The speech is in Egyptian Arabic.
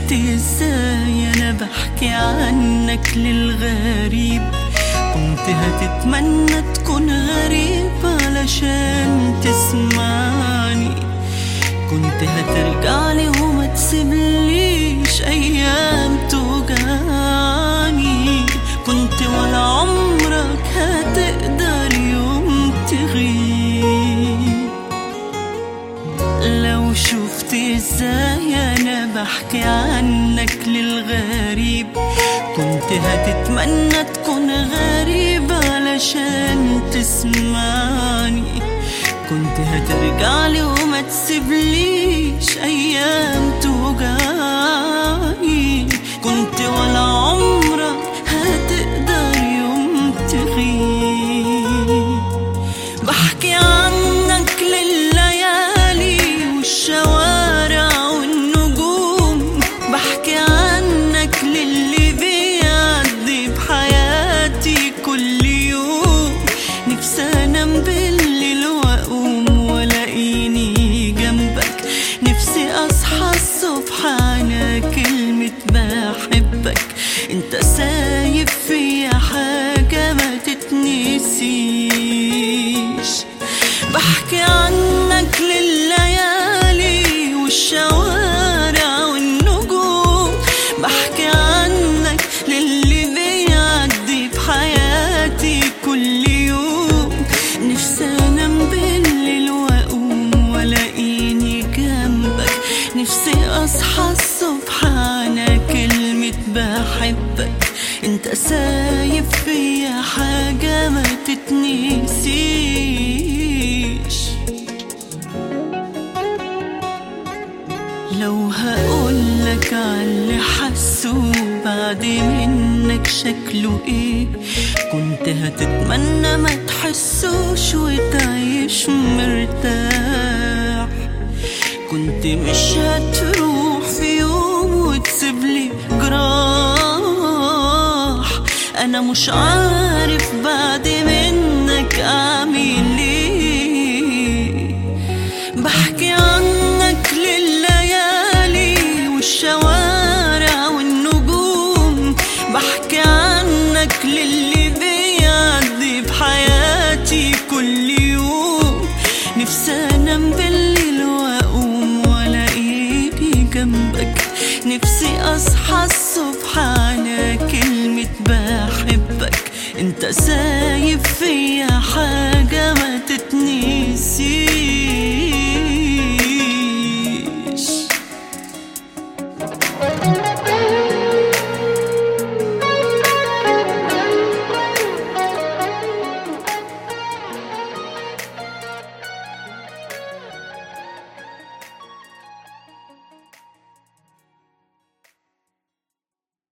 شفت ازاي انا بحكي عنك للغريب كنت هتتمنى تكون غريب علشان تسمعني كنت هترجعلي وما تسيبليش ايام توجعني كنت ولا عمرك هتقدر يوم تغيب لو شفت ازاي انا بحكي عنك للغريب كنت هتتمنى تكون غريب علشان تسمعني كنت هترجعلي وما تسيبليش ايام توجعني كنت ولا عمرك هتقدر يوم تغيب بحكي عنك لليالي والشوارع والنجوم بحكي عنك للي بيعدي بحياتي كل يوم نفسي انام بالليل واقوم والاقيني جنبك نفسي اصحى الصبح على كلمة بحبك انت سايب فيا حاجة ما تتنسيش بحكي عنك لليالي والشوارع والنجوم بحكي عنك للي بيعدي بحياتي كل يوم نفسي انام بالليل واقوم والاقيني جنبك نفسي اصحى الصبح على كلمة بحبك انت سايب فيا حاجة ما تتنسيش لو هقولك عاللي حسه بعد منك شكله ايه كنت هتتمنى ما تحسوش وتعيش مرتاح كنت مش هتروح في يوم وتسيبلي جراح انا مش عارف بعد منك اعمل ايه بحكي عنك لليالي والشوارع والنجوم بحكي عنك للي بيعدي بحياتي كل يوم نفسي انام بالليل واقوم والاقيني جنبك نفسي اصحى الصبح على كلمة بحبك انت سايب فيا حاجة